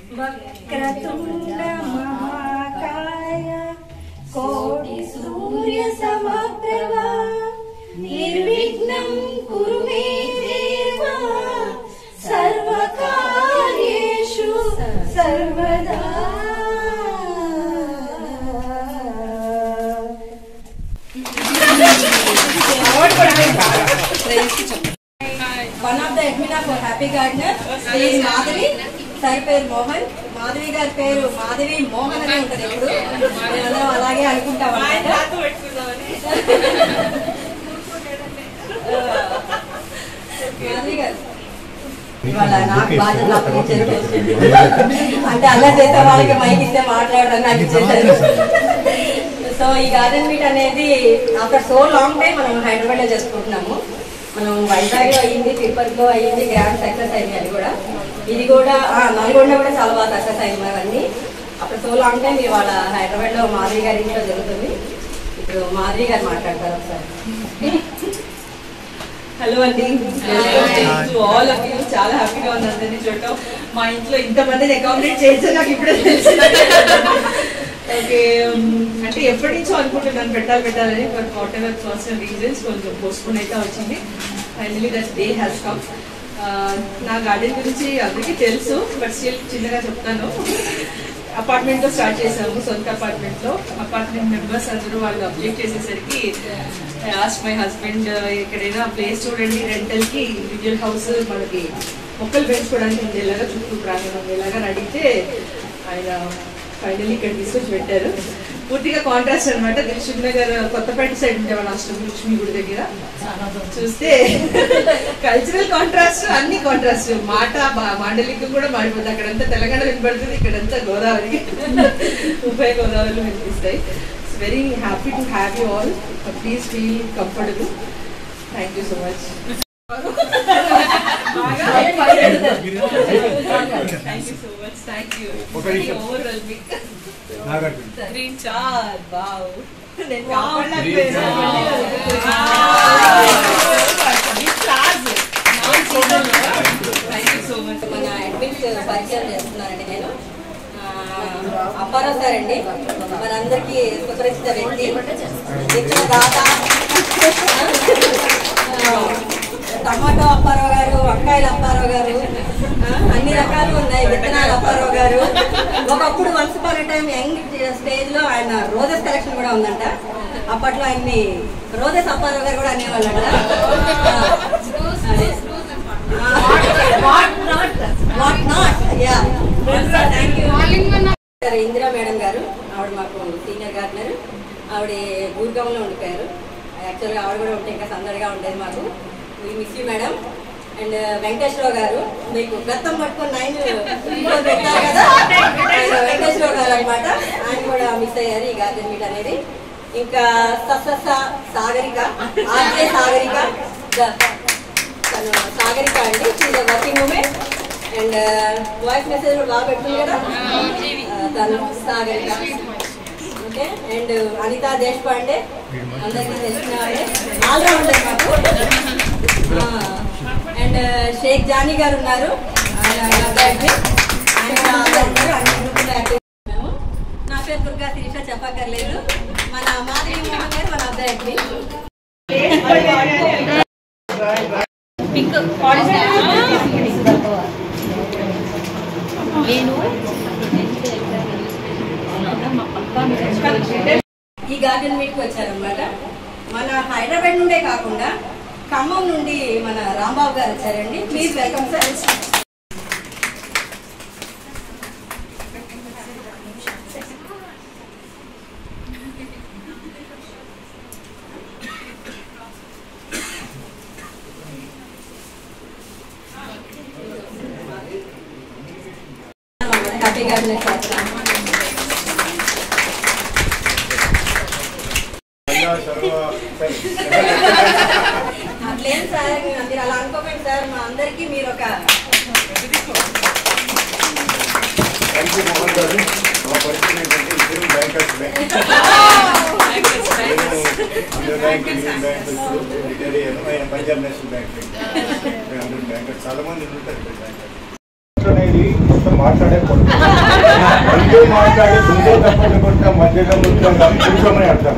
వక్రతుండ మహాకాయ కోటి సూర్య సమప్రభ నిర్విఘ్నం కురు మే దేవ సర్వకార్యేషు సర్వదా one of the admin of happy gardener is Madhavi sir పేరు మోహన్ మాధవి గారి పేరు మాధవి మోహన్ అనే ఉంటది ఎప్పుడు మేమందరం అలాగే అనుకుంటాం అన్నమాట మాధవి గారు ఇవాళ నాకు బాధ్యత అప్పగించారు అంటే అలా చేసే వాళ్ళకి మైక్ ఇస్తే మాట్లాడడం నాకు ఇచ్చేసారు సో ఈ గార్డెన్ మీట్ అనేది ఆఫ్టర్ సో లాంగ్ టైం మనం హైదరాబాద్ లో చేసుకుంటున్నాము మనం వైజాగ్ లో అయ్యింది తిరుపతి లో అయ్యింది గ్రాండ్ సక్సెస్ అయింది అది కూడా ఇది కూడా ఆ, నల్గొండ కూడా చాలా బాగా సక్సెస్ అయింది అవన్నీ అప్పుడు సో లాంగ్ టైం ఇవాళ హైదరాబాద్ లో మాధవి గారి ఇంట్లో జరుగుతుంది ఇప్పుడు మాధవి గారు మాట్లాడతారు ఒకసారి హలో అండి ఆల్ ఆఫ్ యూ చాలా హ్యాపీగా ఉంది అందరినీ చూడటం మా ఇంట్లో ఇంతమందిని అకామిడేట్ చేయొచ్చు నాకు ఇప్పుడే తెలిసింది ఓకే అంటే ఎప్పటి నుంచో అనుకుంటున్నాను పెట్టాలి పెట్టాలని but whatever personal reasons కొంచెం పోస్ట్పోన్ అయితే వచ్చింది finally that day has come నా గార్డెన్ గురించి అందరికీ తెలుసు బట్ స్టిల్ చిన్నగా చెప్తాను అపార్ట్మెంట్ లో స్టార్ట్ చేసాము సొంత అపార్ట్మెంట్ లో అపార్ట్మెంట్ మెంబర్స్ అందరూ వాళ్ళు అబ్జెక్ట్ చేసేసరికి లాస్ట్ మై హస్బెండ్ ఎక్కడైనా ప్లేస్ చూడండి రెంటల్ కి ఇండివిజువల్ హౌస్ మనకి మొక్కలు పెంచుకోవడానికి ఉండేలాగా చుట్టూ ప్రాంగణం ఉండేలాగా అని అడిగితే ఆయన ఫైనల్లీ ఇక్కడ తీసుకొచ్చి పెట్టారు పూర్తిగా కాంట్రాస్ట్ అనమాట దిల్సుఖ్ నగర్ కొత్తపేట సైడ్ ఉండేవాళ్ళు అష్టమి లక్ష్మి గుడి దగ్గర చూస్తే కల్చరల్ కాంట్రాస్ట్ అన్ని కాంట్రాస్ట్ మాట మా- మాండలికం కూడా మారిపోతుంది అక్కడంతా తెలంగాణ వినపడుతుంది ఇక్కడంతా గోదావరి ఉభయ గోదావరిలో వినిపిస్తాయి very happy to have you all please feel comfortable thank you so much thank you so much thank you ఒక నిమిషం. ఓవర్వెల్మింగ్ నాగార్జున గ్రీన్ చార్ వావ్ నేను Green thank you so much మన అడ్మిన్స్ పరిచయం చేస్తున్నానండి నేను ఆ, అప్పారావు సార్ అండి మనందరికీ సుపరిచిత వ్యక్తి ఇచ్చిన దాత ఆ, టమాటో అప్పారావు గారు వంకాయల అప్పారావు గారు ఆ, అన్ని రకాలు ఉన్నాయి విత్తనాలు అప్పారావు గారు ఒకప్పుడు once upon time young stage లో ఆయన రోజెస్ కలెక్షన్ కూడా ఉందంట అప్పట్లో ఆయన్ని రోజెస్ అప్పారావు గారు కూడా అనేవాళ్ళంట ఆ, అదే. What not what not ya thank you Indira madam garu ఆవిడ మాకు సీనియర్ గార్డెనర్ ఆవిడ ఊరుగాంలో ఉండిపోయారు యాక్చువల్గా ఆవిడ కూడా ఉంటే ఇంకా సందడిగా ఉండేది మాకు we miss you madam and Venkateswararao garu మీకు బెత్తం పట్టుకొని నైన్ పెట్టారు కదా ఆయన వెంకటేశ్వరరావు గారు అనమాట ఆయన కూడా మిస్ అయ్యారు ఈ గార్డెన్ మీట్ అనేది ఇంకా సస్స సాగరిక ఆర్జే సాగరిక ద- తను సాగరిక అండి she working women and voice message కూడా బాగా పెడుతుంది కదా ఆ, తను సాగరిక ఓకే అండ్ అనితా దేశపాండే అందరికీ తెలిసిన వాళ్ళే ఆల్రౌండర్ మాకు అండ్ షేక్ జానీ గారు ఉన్నారు ఆయన ఆయన అబ్బాయి ఆయన కూడా all-rounder, అన్ని గ్రూపుల్లో active ఉన్నాము. నా పేరు దుర్గా శిరీష చెప్పక్కర్లేదు మన మాధవి మోహన్ గారు మన అబ్బాయి అడ్మిన్ ఈ గార్డెన్ మీట్కి వచ్చారనమాట మన హైదరాబాద్ నుండే కాకుండా ఖమ్మం నుండి మన రాంబాబు గారు వచ్చారండి please welcome sir happy garden చేస్తున్నాం అట్లేం సార్ మీరు అలా అనుకోకండి సార్ మా అందరికీ మీరు ఒక థ్యాంక్ యూ మోహన్ గారు మా పరిస్థితి ఏంటంటే ఇద్దరు బ్యాంకర్స్ అందరూ బ్యాంక్ ఇండియన్ బ్యాంక్ ఇప్పుడు రిటైర్ అయ్యాను ఆయన పంజాబ్ నేషనల్ బ్యాంక్ అందరూ బ్యాంకర్స్ చాలా మంది ఉంటారు ఇక్కడ బ్యాంకర్స్ అనేది మొత్తం మాట్లాడే కొడుకు ముందే మాట్లాడి ముందే తప్పని కొట్టిన మధ్యలో మొత్తం కూర్చోమని అర్థం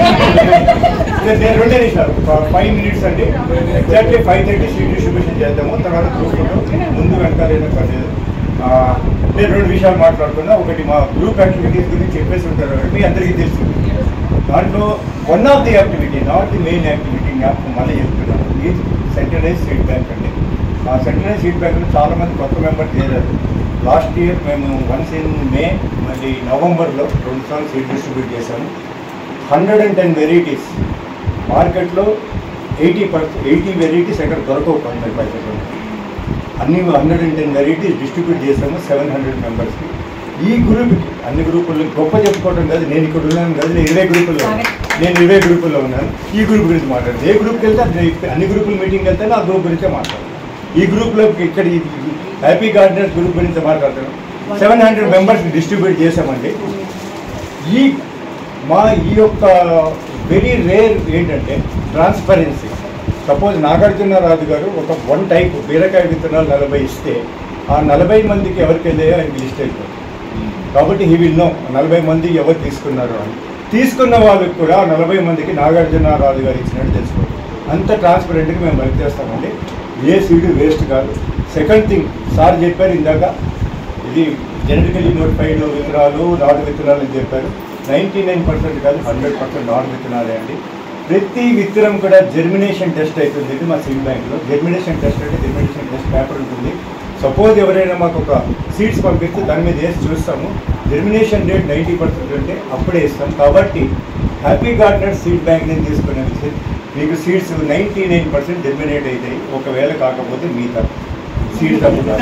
ఇక నేను రెండే నిమిషాలు ఫైవ్ మినిట్స్ అండి exactly five thirty seed distribution చేద్దాము తర్వాత చూసుకుంటాం ముందు వెనకాలైనా పర్లేదు ఆ, నేను రెండు విషయాలు మాట్లాడుతున్నా ఒకటి మా గ్రూప్ యాక్టివిటీస్ గురించి చెప్పేసి ఉంటారు కాబట్టి మీ అందరికీ తెలుసు దాంట్లో one of the activity not the main activity జ్ఞాపకం మళ్ళీ చెప్తున్నాను ఈ సెంట్రలైజ్ సీట్ బ్యాంక్ అండి ఆ సెంట్రలైజ్ సీట్ బ్యాంక్లో చాలా మంది కొత్త మెంబర్ చేరారు లాస్ట్ ఇయర్ మేము వన్స్ ఇన్ మే మళ్ళీ నవంబర్లో రెండు సార్లు సీట్ డిస్ట్రిబ్యూట్ చేశాము హండ్రెడ్ అండ్ టెన్ వెరైటీస్ మార్కెట్లో ఎయిటీ పర్సెంట్ ఎయిటీ వెరైటీస్ ఎక్కడ దొరకవు పన్నెండు పైసలు అన్ని hundred and ten varieties distribute చేసాము సెవెన్ హండ్రెడ్ మెంబర్స్కి ఈ గ్రూప్కి అన్ని గ్రూపుల్లో గొప్ప చెప్పుకోవడం కాదు నేను ఇక్కడ ఉన్నాను కాదు నేను ఇరవై గ్రూపుల్లో ఉన్నాను నేను ఇరవై గ్రూపుల్లో ఉన్నాను ఈ గ్రూప్ గురించి మాట్లాడదు ఏ గ్రూప్కి వెళ్తే అది అన్ని గ్రూపుల మీటింగ్కి వెళ్తే ఆ గ్రూప్ గురించే మాట్లాడతాను ఈ గ్రూప్లో ఇక్కడ ఈ హ్యాపీ గార్డెనర్స్ గ్రూప్ గురించి మాట్లాడతాను సెవెన్ హండ్రెడ్ మెంబర్స్ డిస్ట్రిబ్యూట్ చేసామండి ఈ మా ఈ యొక్క వెరీ రేర్ ఏంటంటే ట్రాన్స్పరెన్సీ సపోజ్ నాగార్జునరాజు గారు ఒక వన్ టైప్ బీరకాయ విత్తనాలు నలభై ఇస్తే ఆ నలభై మందికి ఎవరికి వెళ్ళాయో ఆయనకి లిస్ట్ అయిపోతుంది కాబట్టి హీ విల్ నో నలభై మంది ఎవరు తీసుకున్నారు అని తీసుకున్న వాళ్ళకి కూడా ఆ నలభై మందికి నాగార్జునరాజు గారు ఇచ్చినట్టు తెలుసుకోండి అంత ట్రాన్స్పరెంట్గా మేము వర్క్ చేస్తామండి ఏ సీడు వేస్ట్ కాదు సెకండ్ థింగ్ సార్ చెప్పారు ఇందాక ఇది జెనెటికలీ నోటిఫైడ్ విత్తనాలు నాటు విత్తనాలు అని చెప్పారు నైంటీ నైన్ పర్సెంట్ కాదు హండ్రెడ్ పర్సెంట్ నాటు విత్తనాలే అండి ప్రతి విత్తనం కూడా జెర్మినేషన్ టెస్ట్ అవుతుంది ఇది మా సీడ్ బ్యాంక్లో జెర్మినేషన్ టెస్ట్ అంటే జెర్మినేషన్ టెస్ట్ పేపర్ ఉంటుంది సపోజ్ ఎవరైనా మాకు ఒక సీడ్స్ పంపిస్తే దాని మీద వేసి చూస్తాము జెర్మినేషన్ రేట్ నైంటీ పర్సెంట్ అంటే అప్పుడే ఇస్తాం కాబట్టి హ్యాపీ గార్డెనర్ సీడ్ బ్యాంక్ నుంచి తీసుకునే విషయం మీకు seeds ninety nine percent germinate అవుతాయి ఒకవేళ కాకపోతే మీ తప్పు సీడ్ తప్పు కాదు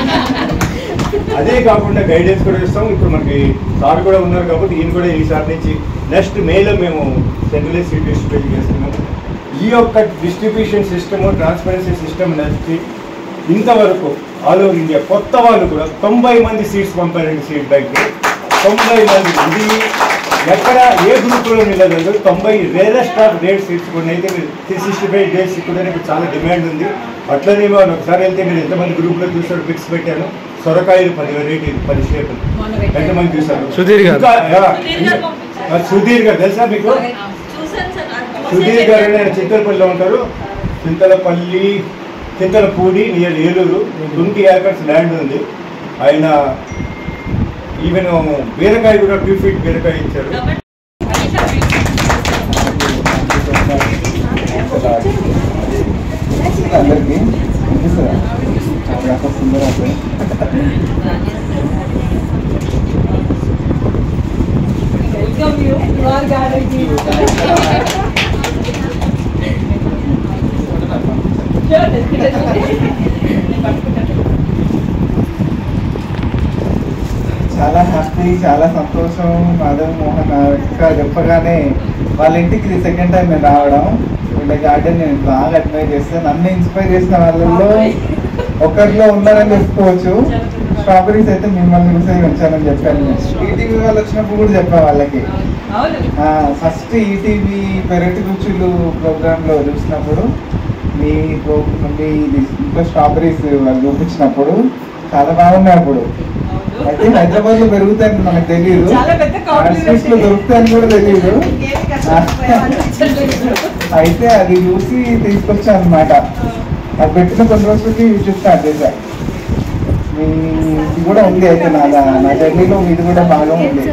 అదే కాకుండా గైడెన్స్ కూడా ఇస్తాం ఇప్పుడు మనకి సార్ కూడా ఉన్నారు కాబట్టి ఈయన కూడా ఈసారి నుంచి నెక్స్ట్ మేలో మేము సెంట్రలైజ్ సీట్ డిస్ట్రిబ్యూట్ చేస్తున్నాము ఈ యొక్క డిస్ట్రిబ్యూషన్ సిస్టమ్ ట్రాన్స్పరెన్సీ సిస్టమ్ నచ్చి ఇంతవరకు ఆల్ ఓవర్ ఇండియా కొత్త వాళ్ళు కూడా తొంభై మంది సీట్స్ పంపారండి సీట్ బ్యాంక్ తొంభై మంది ఇది ఎక్కడ ఏ గ్రూప్లో నిలదు తొంభై రేరెస్ట్ ఆఫ్ రేట్ సీట్స్ కొన్ని అయితే మీరు త్రీ సిక్స్టీ ఫైవ్ డేస్ కూడా ఇప్పుడు చాలా డిమాండ్ ఉంది అట్లనే మనం ఒకసారి వెళ్తే మీరు ఎంతమంది గ్రూప్లో చూసారు పిక్స్ పెట్టాను సొరకాయలు పది వెరైటీ పది షేపులు ఎంతమంది చూసారు సుధీర్ గారు. ఇంకా, యా, ఇంకా- ఆ, సుధీర్ గారు తెలుసా మీకు చూసాను సార్ సుధీర్ గారు ఆయన చింతలపల్లిలో ఉంటారు Chintalapalli Chintalapudi near Eluru twenty acres land ఉంది ఆయన ఈవెన్ బీరకాయ కూడా టూ ఫీట్ బీరకాయ ఇచ్చారు అందరికీ వినిపిస్తుందా? అప్పుడు అక్కడ సుందర అబ్బాయి. వెల్కమ్ యూ యువర్ గార్డెన్ చాలా హ్యాపీ చాలా సంతోషం మాధవ్ మోహన్ అక్క చెప్పగానే వాళ్ళ ఇంటికి ఇది సెకండ్ టైం నేను రావడం వీళ్ళ గార్డెన్ నేను బాగా అడ్మైర్ చేస్తాను నన్ను ఇన్స్పైర్ చేసిన వాళ్ళల్లో ఒకరిలో ఉన్నారని చెప్పుకోవచ్చు స్ట్రాబెరీస్ అయితే మిమ్మల్ని చూసే వచ్చానని చెప్పాను ఈటీవీ వాళ్ళు వచ్చినప్పుడు కూడా చెప్పా వాళ్ళకి అవును ఫస్ట్ ఈటీవీ పెరటి రుచులు ప్రోగ్రాంలో చూసినప్పుడు మీ ప్రో- మీ ఇంట్లో స్ట్రాబెరీస్ వాళ్ళు చూపించినప్పుడు చాలా బాగున్నాయి అప్పుడు అయితే హైదరాబాద్ లో పెరుగుతాయని మనకు తెలియదు చాలా పెద్ద compliment. నర్సరీస్ లో దొరుకుతాయని కూడా తెలియదు ఇంకేమి కష్టం అయితే అది చూసి తీసుకొచ్చాను అనమాట అది పెట్టిన కొన్ని రోజులకి యూట్యూబ్ స్టార్ట్ చేశా మీ ఇది కూడా ఉంది అయితే నా నా జర్నీలో ఇది కూడా బాగా ఉంది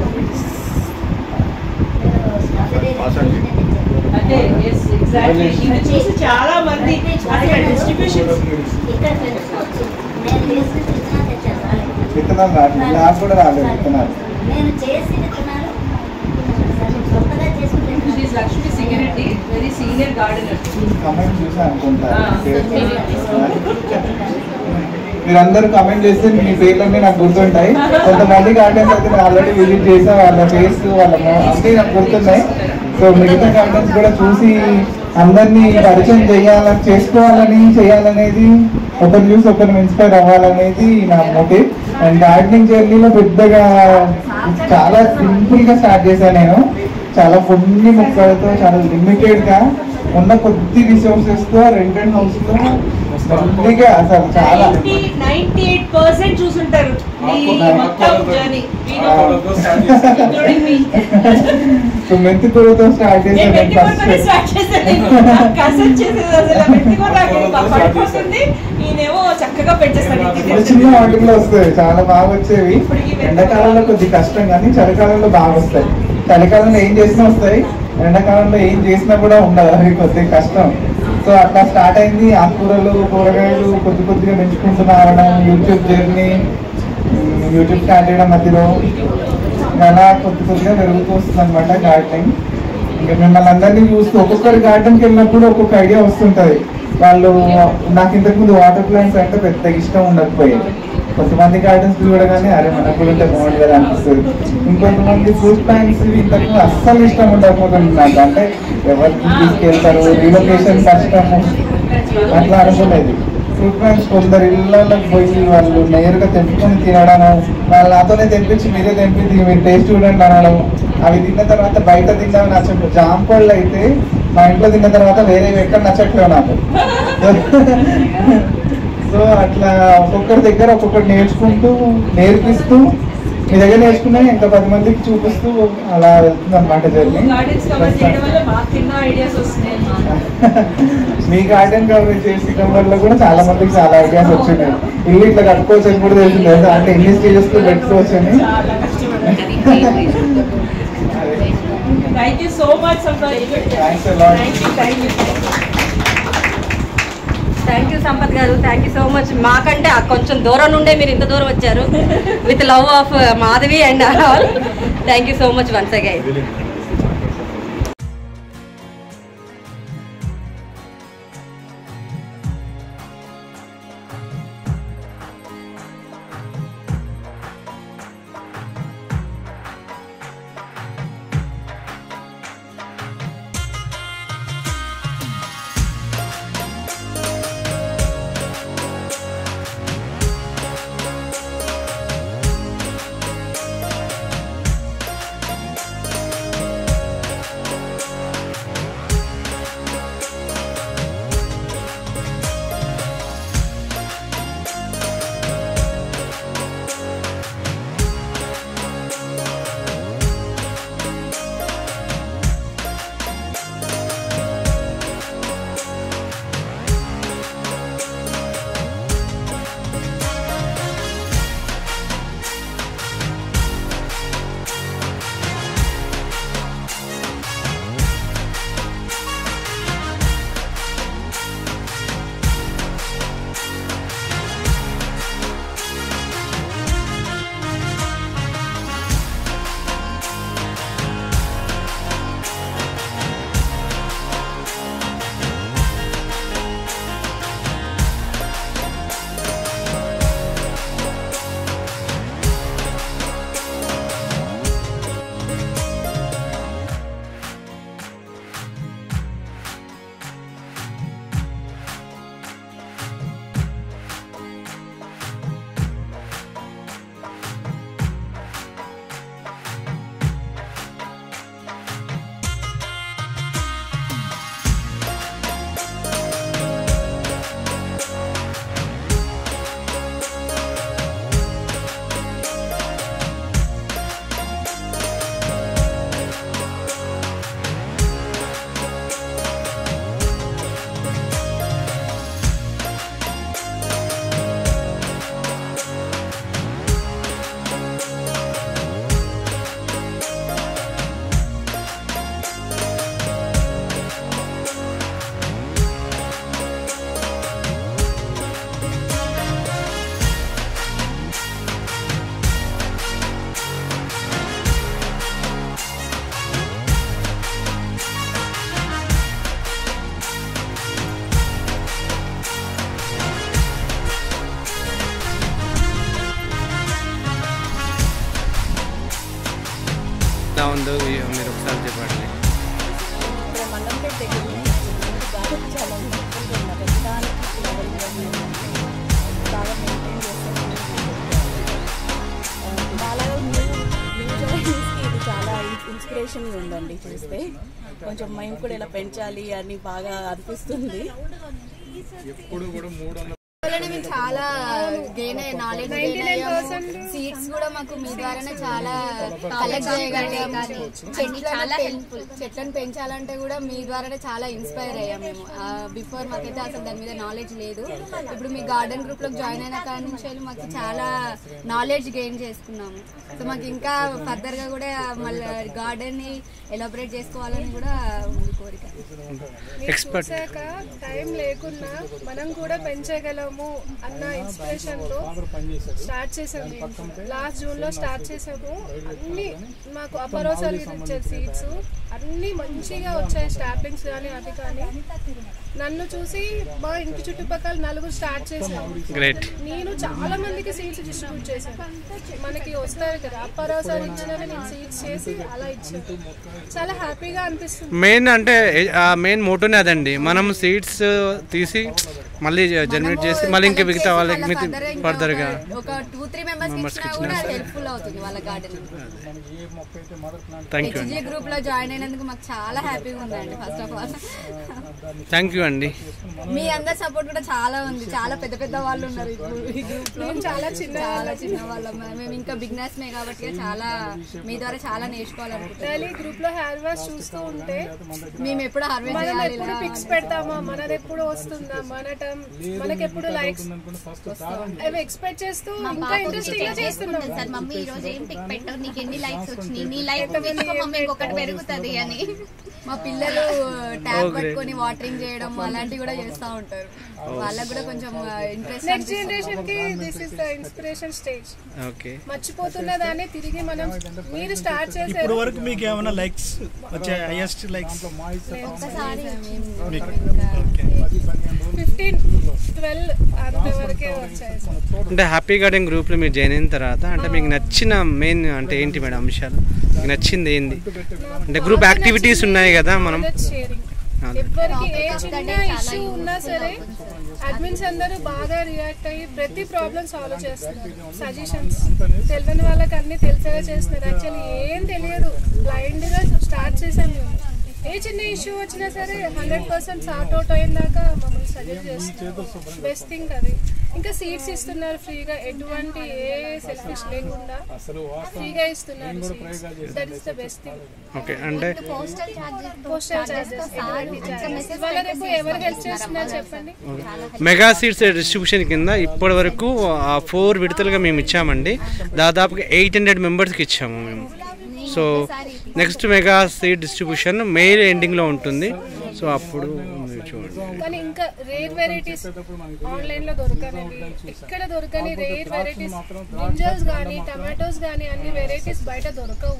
అంటే ఎస్ ఎగ్జాక్ట్లీ ఇది చూసి చాలా మంది అసలు డిస్ట్రిబ్యూషన్ ఇక్కడ పెంచుకోవచ్చు నేను చేసిన విత్తనాలు తెచ్చేస్తాను విత్తనాలు రాలేదు నాకు కూడా రాలేదు విత్తనాలు నేను చేసి విత్తనాలు గొప్పగా చేసుకుంటే she's Lakshmi Singireddy very senior gardener comment చూసా అనుకుంటా Ah. మీరందరూ కమెంట్ చేస్తే మీ పేర్లన్నీ నాకు గుర్తుంటాయి కొంతమంది గార్డెన్స్ అయితే నేను ఆల్రెడీ విజిట్ చేసా వాళ్ళ ఫేస్ వాళ్ళ మొ- అన్నీ నాకు గుర్తున్నాయి సో మిగతా గార్డెన్స్ కూడా చూసి అందరినీ పరిచయం చేయాలని చేసుకోవాలని చేయాలనేది ఒకరు చూసి ఒకరు ఇన్స్పైర్ అవ్వాలనేది నా మోటివ్ అండ్ గార్డెనింగ్ జర్నీలో పెద్దగా చాలా సింపుల్ గా స్టార్ట్ చేశాను నేను చాలా కొన్ని మొక్కలతో చాలా లిమిటెడ్ గా ఉన్న కొద్ది రిసోర్సెస్ తో రెంటెడ్ హౌస్ లో మెల్లిగా అసలు చాలా నైన్టీ ఎయిట్ పర్సెంట్ చూసుంటారు మీ మొత్తం జర్నీ ఇంక్లూడింగ్ మీ సో మెంతి కూరతో స్టార్ట్ నేను చేసాను మెంతి కూరతోనే స్టార్ట్ చేశాను నాకు కసరత్ చేసేది అసలు మెంతి కూర నాకు ఇంకా పడిపోతుంది ఈయనేమో చక్కగా పెట్టేస్తాడు ఇది చిన్న చిన్న వాటిల్లో వస్తాయి చాలా బాగా వచ్చేవి ఇప్పుడు ఈ మెంతి ఎండాకాలంలో కొద్ది కష్టం కానీ చలికాలంలో బాగా వస్తాయి చలికాలంలో ఏం చేసినా వస్తాయి ఎండాకాలంలో ఏం చేసినా కూడా ఉండదు అవి కొద్దిగా కష్టం సో అట్లా స్టార్ట్ అయింది ఆకుకూరలు కూరగాయలు కొద్ది కొద్దిగా పెంచుకుంటూ రావడం YouTube journey um, YouTube start చేయడం మధ్యలో అలా కొద్ది కొద్దిగా పెరుగుతూ వస్తుంది అనమాట గార్డెనింగ్ ఇంకా మిమ్మల్ని అందరినీ చూస్తూ ఒక్కొక్కరి గార్డెన్కి వెళ్ళినప్పుడు ఒక్కొక్క ఐడియా వస్తుంటది వాళ్ళు నాకు ఇంతకుముందు వాటర్ ప్లాంట్స్ అంటే పెద్ద ఇష్టం ఉండకపోయేది కొంతమంది గార్డెన్స్ చూడగానే అరే మనకు కూడా ఉంటే బాగుంది కదా అనిపిస్తుంది ఇంకొంతమంది ఫ్రూట్ ప్లాంట్స్ ఇంతకు అస్సలు ఇష్టం ఉండకపోతుంది నాకు అంటే ఎవరికి తీసుకెళ్తారు రీలొకేషన్ కష్టము అట్లా అనుకోలేదు ఫ్రూట్ ప్లాంట్స్ కొందరు ఇళ్ళకి పోయి వాళ్ళు నేరుగా తెంపుకొని తినడం వాళ్ళు నాతోనే తెంపించి మీరే తెంపించి మీరు టేస్ట్ చూడండి అనడం అవి తిన్న తర్వాత బయట తిన్నా నచ్చట్లేదు జామ పళ్ళు అయితే మా ఇంట్లో తిన్న తర్వాత వేరే ఎక్కడ నచ్చట్లేవు నాకు సో అట్లా ఒక్కొక్కరి దగ్గర ఒక్కొక్కటి నేర్చుకుంటూ నేర్పిస్తూ మీ దగ్గర నేర్చుకున్నా ఇంకా పది మందికి చూపిస్తూ అలా వెళ్తుంది అనమాట జర్నీ గార్డెన్స్ కవర్ చేయడం వల్ల మాకు ఎన్నో ఐడియాస్ వస్తున్నాయి మీ గార్డెన్ కవరేజ్ చేసిన వల్ల కూడా చాలా మందికి చాలా ఐడియాస్ వచ్చినాయి ఇల్లు ఇట్లా కట్టుకోవచ్చు అని కూడా తెలిసింది కదా అంటే ఎన్ని స్టేజెస్ లో పెట్టుకోవచ్చు అని చాలా కష్టపడ్డాను thank you so much Sampath Thanks a lot. Thank you thank you thank you Sampath garu thank you so much మాకంటే ఆ కొంచెం దూరం నుండే మీరు ఇంత దూరం వచ్చారు with love of Madhavi and all thank you so much once again ఎలా ఉందో మీరు ఒకసారి చెప్పండి మల్లంపేట దగ్గర గాలి చాలా ఉన్నతంగా ఉన్న ప్రతిదానికి ఫ్లవర్ ఇవన్నీ ఉన్నాయి. బాగా మెయింటైన్ చేస్తారు చాలా న్యూ న్యూ జనరేషన్స్కి ఇది చాలా ఇన్స్పిరేషన్గా ఉందండి చూస్తే కొంచెం మేము కూడా ఇలా పెంచాలి అని బాగా అనిపిస్తుంది ఎప్పుడు కూడా మూడు వందల వల్లనే మేము చాలా గెయిన్ అయ్యే నాలెడ్జ్ గెయిన్ అయ్యాము సీట్స్ కూడా మాకు మీ ద్వారానే చాలా కలెక్ట్ చేయగలిగాము చెట్లను పెం- చెట్లను పెంచాలంటే కూడా మీ ద్వారానే చాలా ఇన్స్పైర్ అయ్యాం మేము బిఫోర్ మాకైతే అసలు దాని మీద నాలెడ్జ్ లేదు ఇప్పుడు మీ గార్డెన్ గ్రూప్ లో జాయిన్ అయిన కాడి నుంచి వెళ్ళి మాకు చాలా నాలెడ్జ్ గెయిన్ చేసుకున్నాము సో మాకు ఇంకా ఫర్దర్ గా కూడా మళ్ళీ గార్డెన్ ని ఎలాబరేట్ చేసుకోవాలని కూడా ఉంది కోరిక ఎక్స్పర్ట్ చూసాక టైం లేకున్నా మనం కూడా పెంచగలము అన్న ఇన్స్పిరేషన్ తో స్టార్ట్ చేసాము లాస్ట్ జూన్ లో స్టార్ట్ చేసాము అన్ని మాకు అపరోసాలు ఇచ్చారు సీట్స్ అన్ని మంచిగా వచ్చాయి స్టాప్లింగ్స్ కానీ అది కానీ నన్ను చూసి మా ఇంటి చుట్టుపక్కల నలుగురు స్టార్ట్ చేశారు గ్రేట్ నేను చాలా మందికి సీట్స్ డిస్ట్రిబ్యూట్ చేశాను మనకి వస్తారు కదా అప్పారావు ఇచ్చినవి నేను సీట్స్ చేసి అలా ఇచ్చాను చాలా హ్యాపీగా అనిపిస్తుంది మెయిన్ అంటే ఆ మెయిన్ మోటోనే అదండి మనం సీడ్స్ తీసి మళ్ళీ జనరేట్ చేసి మళ్ళీ ఇంకా మిగతా వాళ్ళకి మిగతా ఫర్దర్ గా ఒక టూ త్రీ మెంబర్స్ ఇచ్చినా కూడా హెల్ప్ఫుల్ అవుతుంది వాళ్ళ గార్డెన్ థ్యాంక్ యూ అండి హెచ్జీ గ్రూప్ లో జాయిన్ అయినందుకు మాకు చాలా హ్యాపీగా ఉందండి first of all thank you అండి మీ అందరి సపోర్ట్ కూడా చాలా ఉంది చాలా పెద్ద పెద్ద వాళ్ళు ఉన్నారు ఇప్పుడు ఈ గ్రూప్ లో చాలా చిన్న చాలా చిన్న వాళ్ళం మేము ఇంకా బిగ్నెస్ మే కాబట్టి చాలా మీ ద్వారా చాలా నేర్చుకోవాలనుకుంటున్నాం డైలీ గ్రూప్ లో హ్యాండ్ వాష్ చూస్తూ ఉంటే మేము ఎప్పుడు హార్వెస్ట్ మనం చేయాలి ఎప్పుడు పిక్స్ పెడతామా మనది ఎప్పుడు వస్తుందా మన టైం మనకి ఎప్పుడు లైక్స్ అవి ఎక్స్పెక్ట్ చేస్తూ ఇంకా ఇంట్రెస్టింగ్ గా చేస్తున్నాం సార్ మమ్మీ ఈ రోజు ఏం పిక్ పెట్టావు నీకు ఎన్ని లైక్స్ వచ్చినాయి నీ లైక్ తీసుకో మమ్మీ ఇంకొకటి పెరుగుతుంది అని మా పిల్లలు ట్యాబ్ పట్టుకొని వాటరింగ్ చేయడం అలాంటివి కూడా చేస్తూ ఉంటారు వాళ్ళకి కూడా కొంచెం ఇంట్రెస్ట్ నెక్స్ట్ జనరేషన్ కి this is the inspiration stage okay మర్చిపోతున్న దాన్ని తిరిగి మనం మీరు స్టార్ట్ చేసే ఇప్పుడు వరకు మీకు ఏమైనా లైక్స్ వచ్చాయి హైయెస్ట్ లైక్స్ ఒకసారి ఫిఫ్టీన్ ట్వెల్వ్ అంతవరకే వచ్చాయి సార్ అంటే హ్యాపీ గార్డెన్ గ్రూప్లో మీరు జాయిన్ అయిన తర్వాత అంటే మీకు నచ్చిన మెయిన్ అంటే ఏంటి మేడం అంశాలు మీకు నచ్చింది ఏంది అంటే గ్రూప్ యాక్టివిటీస్ ఉన్నాయి కదా మనం షేరింగ్ ఎవరికి ఏ చిన్న ఇష్యూ ఉన్నా సరే అడ్మిన్స్ అందరూ బాగా రియాక్ట్ అయ్యి ప్రతి ప్రాబ్లం సాల్వ్ చేస్తున్నారు సజెషన్స్ తెలియని వాళ్ళకి అన్ని తెలిసేలా చేస్తున్నారు యాక్చువల్లీ ఏం తెలియదు బ్లైండ్ గా స్టార్ట్ చేసాం మేము ఏ చిన్న ఇష్యూ వచ్చినా సరే హండ్రెడ్ పర్సెంట్ సార్ట్ అవుట్ అయిన దాకా మమ్మల్ని సజెస్ట్ చేస్తున్నారు బెస్ట్ థింగ్ అది ఇంకా సీట్స్ ఇస్తున్నారు ఫ్రీగా ఎటువంటి ఏ సెల్ఫిష్ లేకుండా ఫ్రీగా ఇస్తున్నారు that is the best thing okay అంటే పోస్టల్ చార్జెస్ పోస్టల్ చార్జెస్ ఇవాళ రేపు ఎవరు హెల్ప్ చేస్తున్నారు చెప్పండి మెగా సీడ్స్ డిస్ట్రిబ్యూషన్ కింద ఇప్పటి వరకు ఫోర్ విడతలుగా మేము ఇచ్చామండి దాదాపుగా ఎయిట్ హండ్రెడ్ మెంబర్స్కి ఇచ్చాము మేము so next mega seed distribution May ఎండింగ్లో ఉంటుంది సో అప్పుడు మీరు చూడండి కానీ ఇంకా రేర్ వెరైటీస్ ఆన్లైన్ లో దొరకనివి ఇక్కడ దొరకని రేర్ వెరైటీస్ బ్రింజల్స్ కానీ టమాటోస్ కానీ అన్ని వెరైటీస్ బయట దొరకవు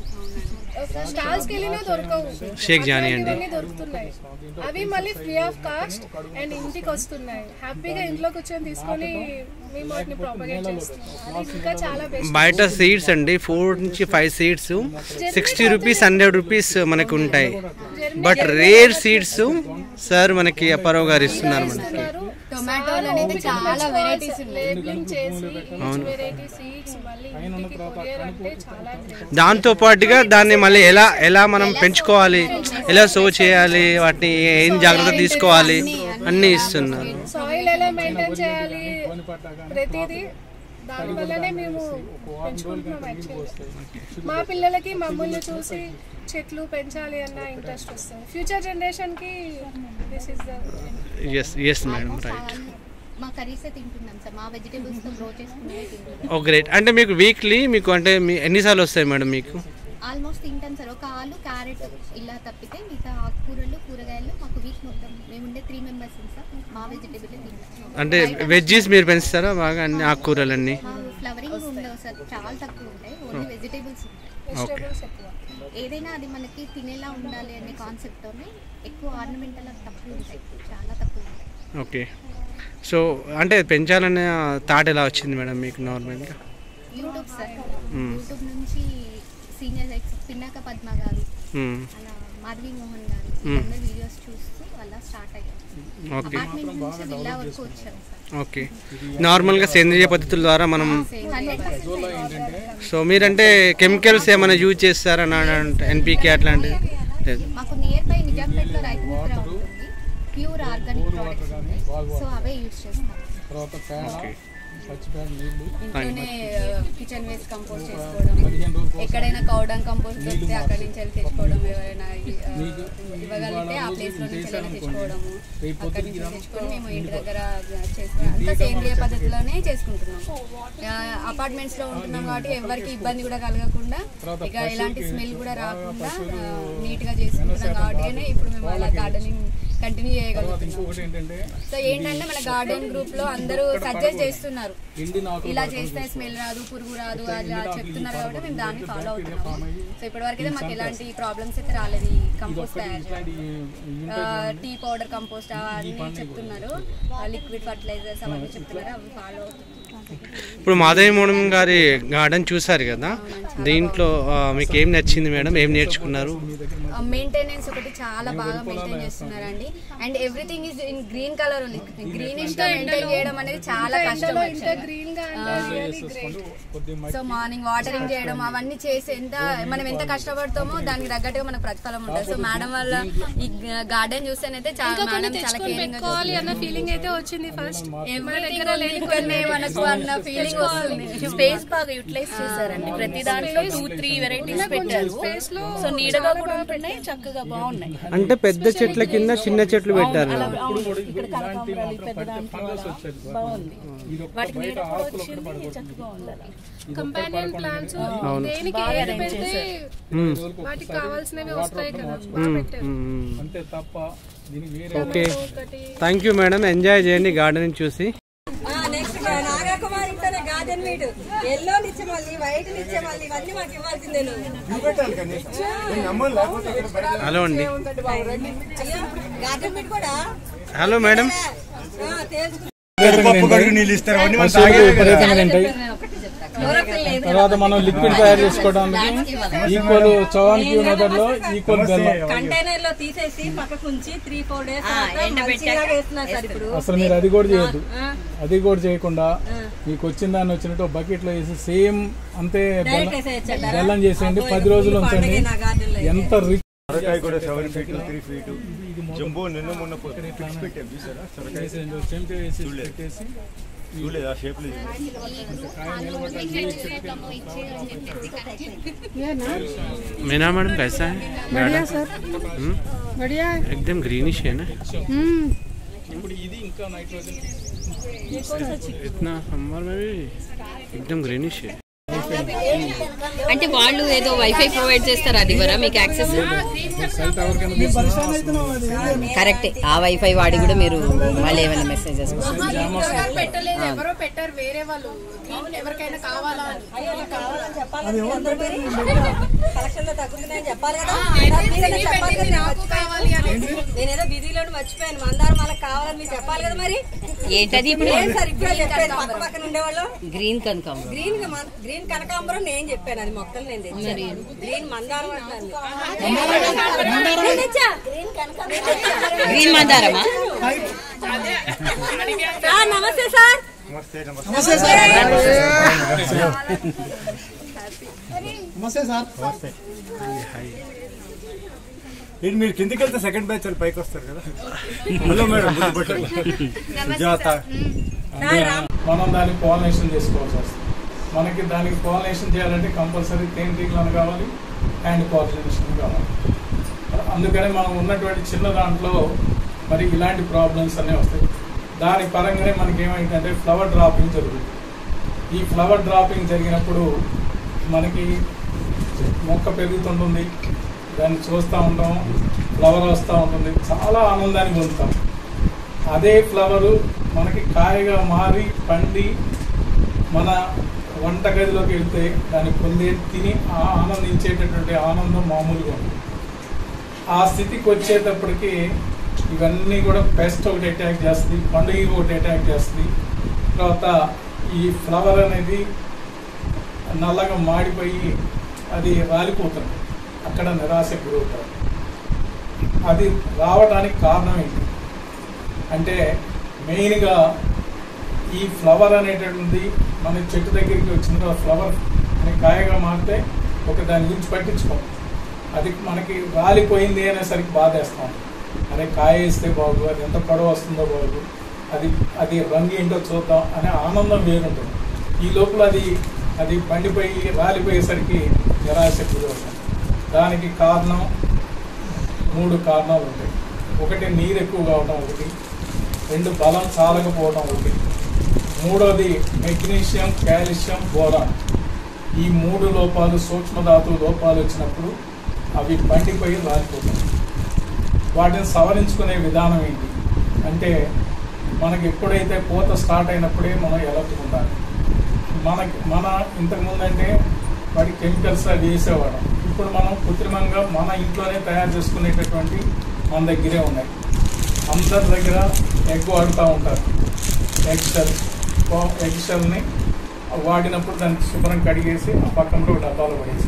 స్టాల్స్ కి వెళ్ళినా దొరకవు షేక్ జానీ అండి. అట్లాంటివన్నీ దొరుకుతున్నాయి అవి మళ్ళీ ఫ్రీ ఆఫ్ కాస్ట్ అండ్ ఇంటికి వస్తున్నాయి హ్యాపీగా ఇంట్లో కూర్చొని తీసుకొని మేము వాటిని ప్రాపగేట్ చేస్తున్నాం అది ఇంకా చాలా బెస్ట్ బయట సీడ్స్ అండి ఫోర్ నుంచి five seeds sixty rupees hundred rupees మనకు ఉంటాయి బట్ రేర్ సీడ్స్ సార్ మనకి అప్పారావు గారు ఇస్తున్నారు మనకి టొమాటోలు అనేది చాలా వెరైటీస్ ఉన్నాయి లేబులింగ్ చేసి ఈచ్ వెరైటీ సీడ్స్ మళ్ళీ ఇంటికి కొరియర్ అంటే చాలా great. దాంతో పాటుగా దాన్ని మళ్ళీ ఎలా ఎలా మనం పెంచుకోవాలి ఎలా సో చేయాలి వాటిని ఏం జాగ్రత్త తీసుకోవాలి అన్నీ ఇస్తున్నారు సాయిల్ ఎలా మెయింటైన్ చేయాలి ప్రతిదీ దాని వల్లనే మేము పెంచుకుంటున్నాం యాక్చువల్లీ మా పిల్లలకి మమ్మల్ని చూసి చెట్లు పెంచాలి అన్న ఇంట్రెస్ట్ వస్తుంది ఫ్యూచర్ జనరేషన్ కి this is the S S madam right మా కర్రీసే తింటున్నాం సార్ మా వెజిటేబుల్స్ తో గ్రో చేసుకునే తింటున్నాం ఓ గ్రేట్ అంటే మీకు వీక్లీ మీకు అంటే మీ ఎన్నిసార్లు వస్తాయి మేడం మీకు ఆల్మోస్ట్ తింటాం సార్ ఒక ఆలు క్యారెట్ ఇలా తప్పితే మిగతా ఆకుకూరలు కూరగాయలు మాకు వీక్ మొత్తం మేము ఉండే త్రీ మెంబర్స్ సార్ మా వెజిటేబుల్ తింటాం అంటే వెజ్జీస్ మీరు పెంచుతారా బాగా అన్ని ఆకుకూరలన్నీ మా ఫ్లవరింగ్ ఉండవు సార్ చాలా తక్కువ ఉంటాయి ఓన్లీ వెజిటేబుల్స్ ఉంటాయి వెజిటేబుల్స్ ఎక్కువ ఏదైనా అది మనకి తినేలా ఉండాలి అనే కాన్సెప్ట్తోనే ఎక్కువ ఆర్నమెంటల్ తక్కువ ఉంటాయి చాలా తక్కువ ఉంటాయి ఓకే సో అంటే పెంచాలనే థాట్ ఎలా వచ్చింది మేడం మీకు నార్మల్గా యూట్యూబ్ సార్ మ్మ్. యూట్యూబ్ నుంచి సీనియర్ ఎక్స్ పిన్నాక పద్మ గారు మ్మ్. అలా మాధవి మోహన్ గారు మ్మ్. అందరు వీడియోస్ చూస్తూ అలా స్టార్ట్ అయ్యాం ఓకే అపార్ట్మెంట్ నుంచి విల్లా వరకు వచ్చాం సార్ ఓకే నార్మల్గా సేంద్రియ పద్ధతుల ద్వారా మనం హండ్రెడ్ పర్సెంట్ సో మీరంటే కెమికల్స్ ఏమైనా యూజ్ చేస్తారా ఎన్పికే అట్లాంటివి లేదు మాకు నియర్ బై నిజాంపేటలో రైతు మిత్ర ఉంటుంది ప్యూర్ ఆర్గానిక్ ప్రోడక్ట్స్ ఉంటాయి సో అవే యూజ్ చేస్తాం తర్వాత పేడ ఓకే పచ్చి పేడ నీళ్లు ఇంట్లోనే కిచెన్ వేస్ట్ కంపోస్ట్ చేసుకోవడం ఎక్కడైనా కౌడంగ్ కంపోస్ట్ దొరికితే అక్కడి నుంచి వెళ్ళి తెచ్చుకోవడం ఎవరైనా ఇ- ఆ, ఇవ్వగలిగితే ఆ ప్లేస్ లో నుంచి వెళ్ళి తెచ్చుకోవడము అక్కడి నుంచి తెచ్చుకొని మేము ఇంటి దగ్గర చేసుకున్నాం అంతా సేంద్రియ పద్ధతిలోనే చేసుకుంటున్నాం అపార్ట్మెంట్స్ లో ఉంటున్నాం కాబట్టి ఎవరికి ఇబ్బంది కూడా కలగకుండా ఇక ఎలాంటి స్మెల్ కూడా రాకుండా నీట్ గా చేసుకుంటున్నాం కాబట్టి ఇప్పుడు మేము అలా గార్డెనింగ్ కంటిన్యూ చేయగలుగుతున్నాం ఇంకొకటి ఏంటంటే సో ఏంటంటే మన గార్డెన్ గ్రూప్ లో అందరూ సజెస్ట్ చేస్తున్నారు ఎండిన ఆకులు ఇలా చేస్తే స్మెల్ రాదు పురుగు రాదు అలా చెప్తున్నారు కాబట్టి మేము దాన్ని ఫాలో అవుతున్నాము సో ఇప్పటి వరకు అయితే మాకు ఎలాంటి ప్రాబ్లమ్స్ అయితే రాలేదు ఈ కంపోస్ట్ తయారు చేయడం. టీ పౌడర్ కంపోస్ట్ అవన్నీ చెప్తున్నారు లిక్విడ్ ఫర్టిలైజర్స్ అవన్నీ చెప్తున్నారు అవి ఫాలో అవుతున్నాం ఇప్పుడు మాధవి మేడం గారి గార్డెన్ చూసారు కదా దీంట్లో ఆ, మీకు ఏం నచ్చింది మేడం ఏం నేర్చుకున్నారు మెయింటెనెన్స్ ఒకటి చాలా బాగా మెయింటైన్ చేస్తున్నారండి and everything is in green colour ఉంది గ్రీనిష్ గా మెయింటైన్ చేయడం అనేది చాలా కష్టం గ్రీన్ గా సో మార్నింగ్ వాటరింగ్ చేయడం అవన్నీ చేసి ఎంత మనం ఎంత కష్టపడతామో దానికి తగ్గట్టుగా మనకు ప్రతిఫలం ఉంటుంది సో మేడం వల్ల ఈ గార్డెన్ చూస్తేనైతే చాలా ఇంకా కొన్ని మేడం చాలా తెచ్చుకొని కేరింగ్ పెట్టుకోవాలి అన్న ఫీలింగ్ అయితే వచ్చింది ఫస్ట్ మన దగ్గర లేని ఇక్కడనే మనకు అన్న ఫీలింగ్ వస్తుంది స్పేస్ బాగా యూటిలైజ్ చేశారండి ప్రతి దాంట్లో టూ త్రీ వెరైటీస్ పెట్టారు సో నీడగా కూడా ఉంటున్నాయి చక్కగా బాగున్నాయి అంటే పెద్ద చెట్ల కింద చిన్న చెట్లు పెట్టారు అలా అవును ఇక్కడ కనకాంబరాలు పెద్ద దాంట్లో అలా బాగుంది వాటికి నీడ కూడా వచ్చింది చక్కగా ఉంది అలా కంపానియన్ ప్లాంట్స్ అవును. దేనికి బాగా ఏది arrange పెడితే మ్మ్. వాటికి కావాల్సినవి వస్తాయి కదా బాగా మ్మ్, పెట్టారు మ్మ్. అంతే తప్ప దీనికి వేరే okay thank you madam enjoy చేయండి గార్డెన్ చూసి నెక్స్ట్ నాగకుమార్ ఇంటనే గార్డెన్ మీట్ ఎల్లో నిచ్చే మళ్ళీ వైట్ నిచ్చే మళ్ళీ ఇవన్నీ మాకు ఇవ్వాల్సిందే నువ్వు పెట్టాలి కనీసం నేను నమ్మను లేకపోతే ఇక్కడ బయట హలో అండి గార్డెన్ మీట్ కూడా హలో మేడం ఆ, తేల్చుకో పప్పు కడుగు నీళ్ళు ఇస్తారు అవన్నీ మనం పశువులు తాగేవే కదా. విపరీతంగా తింటాయి తర్వాత మనం లిక్విడ్ తయారు చేసుకోవడానికి ఈక్వల్ చవానికి మెథడ్ లో ఈక్వల్ బెల్లం కంటైనర్ లో తీసేసి పక్కకు ఉంచి త్రీ ఫోర్ డేస్ వేస్తున్నారు సార్ ఇప్పుడు అసలు మీరు అది కూడా చేయొద్దు అది కూడా చేయకుండా మీకు వచ్చిన దాన్ని వచ్చినట్టు బకెట్ లో వేసి సేమ్ అంతే బెల్లం వేసేయచ్చంటారా? బెల్లం చేసేయండి పది రోజులు ఉంచండి నా గార్డెన్ లో ఎంత రిచ్ సొరకాయ కూడా seven feet three feet jumbo నిన్న మొన్న ఫిక్స్ పెట్టారు చూసారా సొరకాయ చెంచా వేసి పెట్టేసి చూడలేదు ఆ షేప్ లో मीना मैडम कैसा है बढ़िया गार्डन सर हम्म? बढ़िया है एकदम ग्रीनिश है ना हम्म ఇప్పుడు ఇది ఇంకా నైట్రోజన్ इतना समर में भी एकदम ग्रीनिश है అంటే వాళ్ళు ఏదో వైఫై ప్రొవైడ్ చేస్తారు అది కూడా మీకు యాక్సెస్ సెల్ టవర్ కింద కరెక్ట్ ఆ వైఫై వాడి కూడా మీరు మళ్ళీ ఏమైనా మెసేజ్ చేసుకోవాలి పెట్టలేదు ఎవరో పెట్టారు వేరే వాళ్ళు గ్రీన్ ఎవరికైనా కావాలా అని అయ్యో కావాలని చెప్పాలి అందరూ మరి కలెక్షన్ లో తగ్గుతున్నాయని చెప్పాలి కదా అయితే మీరైనా సిరి చెప్పాలి పెట్టింది కదా, నాకు కావాలి అని నేనేదో బిజీలో మర్చిపోయాను మందారం వాళ్ళకి కావాలని మీరు చెప్పాలి కదా మరి ఏంటది ఇప్పుడు ఏం సార్ ఇప్పుడే చెప్పాను పక్క పక్కన ఉండేవాళ్ళు గ్రీన్ కనకాంబరం గ్రీన్ గ్రీన్ కనకాంబరం నేను చెప్పాను అది మొక్కలు నేను తెచ్చాను గ్రీన్ మందారం అంటాను నేను తెచ్చా. గ్రీన్ మందారమా సార్ నమస్తే సార్ నమస్తే నమస్తే నమస్తే సార్ నమస్తే ఏంటి మీరు కిందికి వెళ్తే సెకండ్ బ్యాచ్ వాళ్ళు పైకి వస్తారు కదా హలో మేడం గుర్తుపట్టారు సుజాత మనం దానికి పాలినేషన్ చేసుకోవాల్సి వస్తుంది మనకి దానికి పాలినేషన్ చేయాలంటే కంపల్సరీ తేనెటీగలను కావాలి అండ్ పాలినేషన్ కావాలి అందుకని మనం ఉన్నటువంటి చిన్న దాంట్లో మరి ఇలాంటి ప్రాబ్లమ్స్ అన్నీ వస్తాయి దాని పరంగానే మనకి ఏమైందంటే ఫ్లవర్ డ్రాపింగ్ జరుగుతుంది ఈ ఫ్లవర్ డ్రాపింగ్ జరిగినప్పుడు మనకి మొక్క పెరుగుతుంటుంది దాన్ని చూస్తూ ఉంటాం ఫ్లవర్ వస్తూ ఉంటుంది చాలా ఆనందాన్ని పొందుతాం అదే ఫ్లవరు మనకి కాయగా మారి పండి మన వంటగదిలోకి వెళ్తే దాన్ని పొందే తిని ఆ ఆనందించేటటువంటి ఆనందం మామూలుగా ఉంటుంది ఆ స్థితికి వచ్చేటప్పటికి ఇవన్నీ కూడా పెస్ట్ ఒకటి అటాక్ చేస్తుంది పండుగ ఒకటి అటాక్ చేస్తుంది తర్వాత ఈ ఫ్లవర్ అనేది నల్లగా మాడిపోయి అది రాలిపోతుంది అక్కడ నిరాశకు గురవుతారు అది రావడానికి కారణం ఏంటి అంటే మెయిన్గా ఈ ఫ్లవర్ అనేటటువంటిది మన చెట్టు దగ్గరికి వచ్చిన తర్వాత ఫ్లవర్ అనే కాయగా మారితే ఒక దాని గురించి పట్టించుకోం అది మనకి రాలిపోయింది అనేసరికి బాధేస్తాం అరే కాయ వేస్తే బాగు అది ఎంత పొడవు వస్తుందో బాగు అది అది రంగు ఏంటో చూద్దాం అనే ఆనందం వేరుంటుంది ఈ లోపల అది అది పండిపోయి రాలిపోయేసరికి నిరాశకు గురవుతుంది దానికి కారణం మూడు కారణాలు ఉంటాయి ఒకటి నీరు ఎక్కువ కావడం ఒకటి రెండు బలం చాలకపోవడం ఒకటి మూడోది మెగ్నీషియం కాల్షియం బోరాన్ ఈ మూడు లోపాలు సూక్ష్మధాతు లోపాలు వచ్చినప్పుడు అవి పండిపోయి రాలిపోతాయి వాటిని సవరించుకునే విధానం ఏంటి అంటే మనకి ఎప్పుడైతే పూత స్టార్ట్ అయినప్పుడే మనం ఎలర్టుకుంటాలి మనకి మన ఇంతకుముందు అంటే వాటి కెమికల్స్ అవి వేసేవాళ్ళం ఇప్పుడు మనం కృత్రిమంగా మన ఇంట్లోనే తయారు చేసుకునేటటువంటి మన దగ్గరే ఉన్నాయి అందరి దగ్గర ఎగ్ వాడుతూ ఉంటారు ఎగ్ షెల్ ఎగ్ షెల్ని వాడినప్పుడు దాన్ని శుభ్రం కడిగేసి ఆ పక్కన ఒక డబ్బాలో పడేసి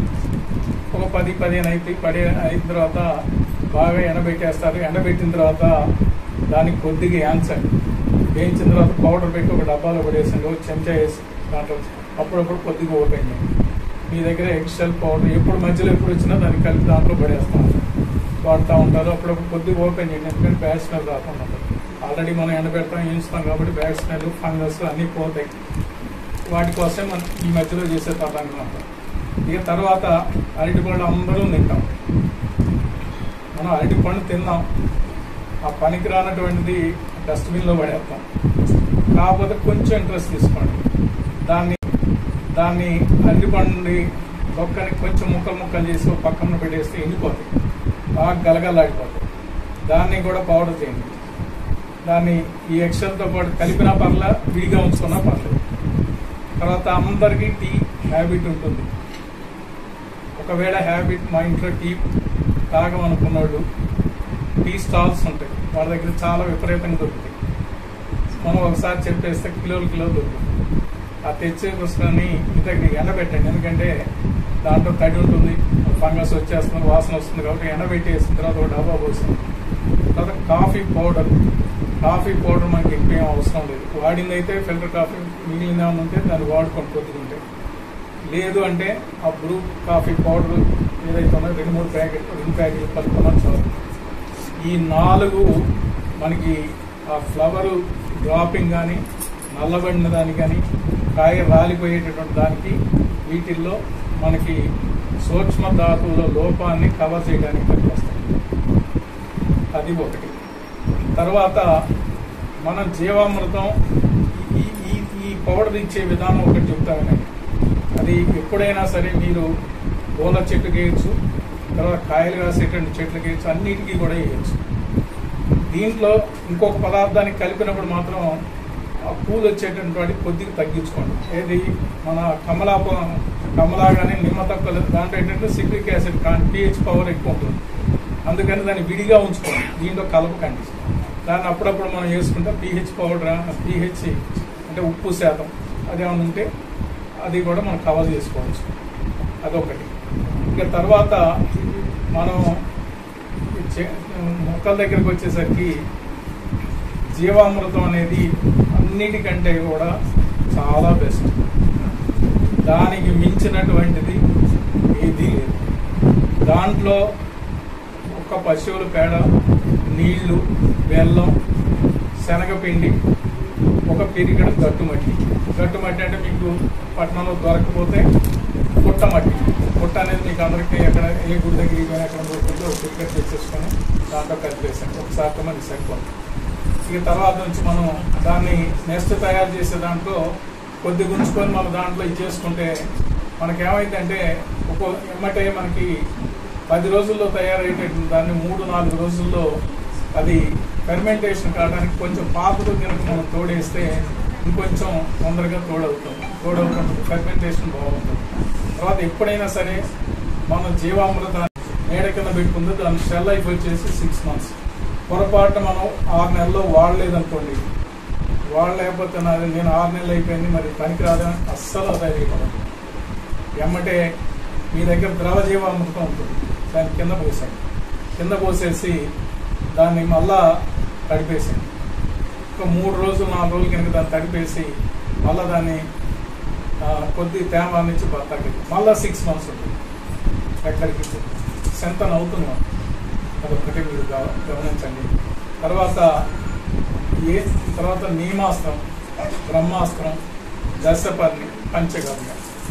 ఒక పది పదిహేను అయితే పడే అయిన తర్వాత బాగా ఎండబెట్టేస్తారు ఎండబెట్టిన తర్వాత దానికి కొద్దిగా యాన్సర్ వేయించిన తర్వాత పౌడర్ పెట్టి ఒక డబ్బాలో పడేసండి ఒక చెంచా వేసి దాంట్లో అప్పుడప్పుడు కొద్దిగా ఓపెన్ చేయండి మీ దగ్గర ఎగ్షెల్ పౌడర్ ఎప్పుడు మధ్యలో ఎప్పుడు వచ్చినా దాన్ని కలిపి దాంట్లో పడేస్తాం వాడుతూ ఉంటారు అప్పుడప్పుడు కొద్దిగా ఓపెన్ చేయండి ఎందుకంటే బ్యాగ్ స్మెల్ రాకుండా ఉంటుంది ఆల్రెడీ మనం ఎండబెడతాం వేయించుతాం కాబట్టి బ్యాగ్ స్మెల్ ఫంగస్ అన్నీ పోతాయి వాటి కోసమే మనం ఈ మధ్యలో చేసే పదార్థం అంటాం ఇక తర్వాత అరటి పళ్ళు అందరూ తింటాం మనం అరటి పండు తిన్నాం ఆ పనికి రానటువంటిది డస్ట్బిన్లో పడేస్తాం కాకపోతే కొంచెం ఇంట్రెస్ట్ తీసుకోండి దాన్ని దాన్ని అరటి పండు ఒక్కని కొంచెం ముక్కలు ముక్కలు చేసి ఒక పక్కన పెట్టేస్తే ఎండిపోతాయి బాగా గలగలాడిపోతాయి దాన్ని కూడా పౌడర్ చేయండి దాన్ని ఈ ఎక్సెల్తో పాటు కలిపినా పర్లా విడిగా ఉంచుకున్నా పర్లేదు తర్వాత అందరికీ టీ హ్యాబిట్ ఉంటుంది ఒకవేళ హ్యాబిట్ మా ఇంట్లో టీ తాగమనుకున్నాడు టీ స్టాల్స్ ఉంటాయి వాళ్ళ దగ్గర చాలా విపరీతంగా దొరుకుతాయి మనం ఒకసారి చెప్పేస్తే కిలోలు కిలో దొరుకుతుంది ఆ తెచ్చే పుస్తకాన్ని ఇంత ఎండబెట్టండి ఎందుకంటే దాంట్లో తడి ఉంటుంది ఫంగస్ వచ్చేస్తుంది వాసన వస్తుంది కాబట్టి ఎండబెట్టేసిన తర్వాత ఒక డబ్బా పోస్తుంది తర్వాత కాఫీ పౌడర్ కాఫీ పౌడర్ మనకి ఎక్కువ ఏం అవసరం లేదు వాడింది అయితే ఫిల్టర్ కాఫీ మిగిలిన ఏమైనా ఉంటే దాన్ని వాడుకొని కొద్దిగుంటే లేదు అంటే ఆ బ్రూ కాఫీ పౌడర్ ఏదైతే ఉందో రెండు మూడు ప్యాకెట్ రెండు ప్యాకెట్లు కలుపుకున్నా చాలు ఈ నాలుగు మనకి ఆ ఫ్లవర్ డ్రాపింగ్ కానీ నల్లబడిన దానికి కానీ కాయ రాలిపోయేటటువంటి దానికి వీటిల్లో మనకి సూక్ష్మ ధాతువుల లోపాన్ని కవర్ చేయడానికి పనికొస్తాయి అది ఒకటి తర్వాత మనం జీవామృతం ఈ ఈ ఈ పౌడర్ ఇచ్చే విధానం ఒకటి చెప్తామని అది ఎప్పుడైనా సరే మీరు పూల చెట్టు వేయచ్చు తర్వాత కాయలు కాసేటువంటి చెట్లు వేయచ్చు అన్నిటికీ కూడా వేయచ్చు దీంట్లో ఇంకొక పదార్థాన్ని కలిపినప్పుడు మాత్రం ఆ పూలు వచ్చేటటువంటి వాటికి కొద్దిగా తగ్గించుకోండి ఏది మన కమలాప కమలా కానీ నిమ్మ తక్కువ దాంట్లో ఏంటంటే సిట్రిక్ యాసిడ్ కానీ పిహెచ్ పవర్ ఎక్కువ ఉంటుంది అందుకని దాన్ని విడిగా ఉంచుకోండి దీంట్లో కలపకండి దాన్ని అప్పుడప్పుడు మనం వేసుకుంటే పిహెచ్ పౌడర్ పిహెచ్ అంటే ఉప్పు శాతం అదేమన్నా ఉంటే అది కూడా మనం కవర్ చేసుకోవచ్చు అదొకటి ఇక తర్వాత మనం ఈ చె- మొక్కల దగ్గరికి వచ్చేసరికి జీవామృతం అనేది అన్నిటికంటే కూడా చాలా బెస్ట్ దానికి మించినటువంటిది ఏదీ లేదు దాంట్లో ఒక పశువుల పేడ నీళ్లు బెల్లం శనగపిండి ఒక పిరిగడ గట్టుమట్టి గట్టుమట్టి అంటే మీకు పట్టణంలో దొరకకపోతే పుట్టమట్టి పుట్ట అనేది మీకు అందరికీ ఎక్కడ ఏ గుడి దగ్గరికి కానీ ఎక్కడ దొరుకుతుందో ఒక పిరిగడ తెచ్చేసుకొని దాంట్లో కలిపేసాను ఒకసారి మనకి సరిపోతుంది ఇక తర్వాత నుంచి మనం దాన్ని నెక్స్ట్ తయారు చేసే దాంట్లో కొద్ది గుంచుకొని మనం దాంట్లో ఇది చేసుకుంటే మనకేమైందంటే ఒక ఎమ్మటే మనకి పది రోజుల్లో తయారయ్యేటటువంటి దాన్ని మూడు నాలుగు రోజుల్లో అది ఫెర్మెంటేషన్ కావడానికి కొంచెం పాతలు కనుక మనం తోడేస్తే ఇంకొంచెం తొందరగా తోడవుతుంది తోడవుతుంది ఫెర్మెంటేషన్ బాగుంటుంది తర్వాత ఎప్పుడైనా సరే మనం జీవామృతాన్ని మేడ కింద పెట్టుకుంది దాని షెల్ లైఫ్ వచ్చేసి సిక్స్ మంత్స్ పొరపాటున మనం ఆరు నెలల్లో వాడలేదనుకోండి వాడలేకపోతే నాది నేను ఆరు నెలలు అయిపోయింది మరి పనికిరాదని అస్సలు అధైర్యపడదు ఎమ్మటే మీ దగ్గర ద్రవ జీవామృతం ఉంటుంది దాన్ని కింద పోసాను కింద పోసేసి దాన్ని మళ్ళా తడిపేసాను ఒక మూడు రోజులు నాలుగు రోజులు కనుక దాన్ని తడిపేసి మళ్ళీ దాన్ని ఆ, కొద్ది తేమ నుంచి తగ్గింది మళ్ళీ సిక్స్ మంత్స్ ఉంటుంది ఎక్కడికి సెంతన్ అవుతుంది మనం అదొక్కటి మీరు గవ- గమనించండి తర్వాత ఏ తర్వాత నీమాస్త్రం బ్రహ్మాస్త్రం దశపర్ణి పంచగవ్య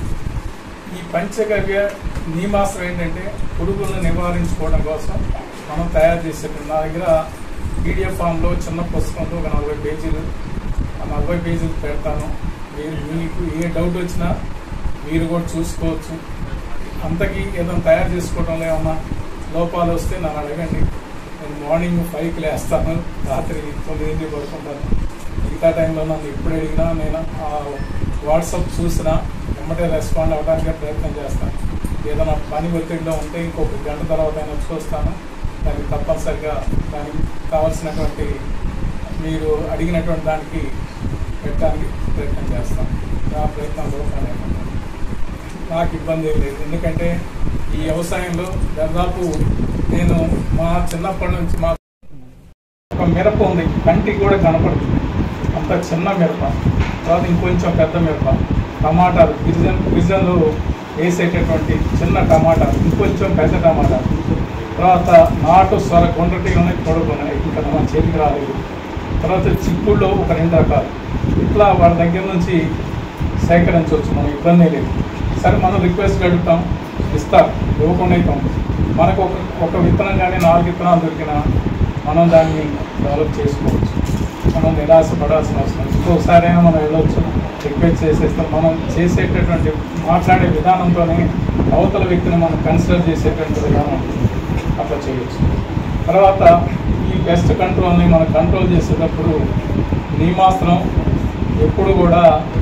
ఈ పంచగవ్య నీమాస్త్రం ఏంటంటే పురుగులను నివారించుకోవడం కోసం మనం తయారు చేసేటువంటి నా దగ్గర పీడిఎఫ్ ఫామ్లో చిన్న పుస్తకంలో ఒక నలభై పేజీలు ఆ నలభై పేజీలు పెడతాను మీరు మీకు ఏ డౌట్ వచ్చినా మీరు కూడా చూసుకోవచ్చు అంతకీ ఏదైనా తయారు చేసుకోవడంలో ఏమన్నా లోపాలు వస్తే నన్ను అడగండి నేను మార్నింగ్ ఫైవ్కి లేస్తాను రాత్రి తొమ్మిదింటికి పడుకుంటాను మిగతా టైంలో నన్ను ఎప్పుడు అడిగినా నేను ఆ వాట్సాప్ చూసినా వెంబడే రెస్పాండ్ అవ్వడానికి ప్రయత్నం చేస్తాను ఏదైనా పని ఒత్తిడిలో ఉంటే ఇంకొక గంట తర్వాత అయినా చూస్తాను దానికి తప్పనిసరిగా దానికి కావాల్సినటువంటి మీరు అడిగినటువంటి దానికి పెట్టడానికి ప్రయత్నం చేస్తాను ఆ ప్రయత్నంలో పని నాకు ఇబ్బంది ఏం లేదు ఎందుకంటే ఈ వ్యవసాయంలో దాదాపు నేను మా చిన్నప్పటి నుంచి మా ఒక మిరప ఉంది కంటికి కూడా కనపడుతుంది అంత చిన్న మిరప తర్వాత ఇంకొంచెం పెద్ద మిరప టమాటాలు గిరిజన్ గిరిజన్లు వేసేటటువంటి చిన్న టమాటాలు ఇంకొంచెం పెద్ద టమాటాలు తర్వాత నాటు స్వర గుండ్రటి ఉన్నాయి పొడుగు ఉన్నాయి ఇంకా మన చేతికి రాలేదు తర్వాత చిక్కుళ్ళు ఒక రెండు రకాలు ఇట్లా వాళ్ళ దగ్గర నుంచి సేకరించవచ్చు మనం ఇబ్బంది లేదు సరే మనం రిక్వెస్ట్ అడుగుతాం ఇస్తారు ఇవ్వకుండా ఇస్తాం మనకు ఒక ఒక విత్తనం కానీ నాలుగు విత్తనాలు దొరికినా మనం దాన్ని డెవలప్ చేసుకోవచ్చు మనం నిరాశపడాల్సిన అవసరం లేదు. ఇంకొకసారి అయినా మనం వెళ్ళొచ్చు రిక్వెస్ట్ చేసేస్తాం మనం చేసేటటువంటి మాట్లాడే విధానంతోనే అవతల వ్యక్తిని మనం కన్సిడర్ చేసేటువంటి విధానం అట్లా చేయొచ్చు తర్వాత ఈ పెస్ట్ కంట్రోల్ని మనం కంట్రోల్ చేసేటప్పుడు నీమాస్త్రం ఎప్పుడు కూడా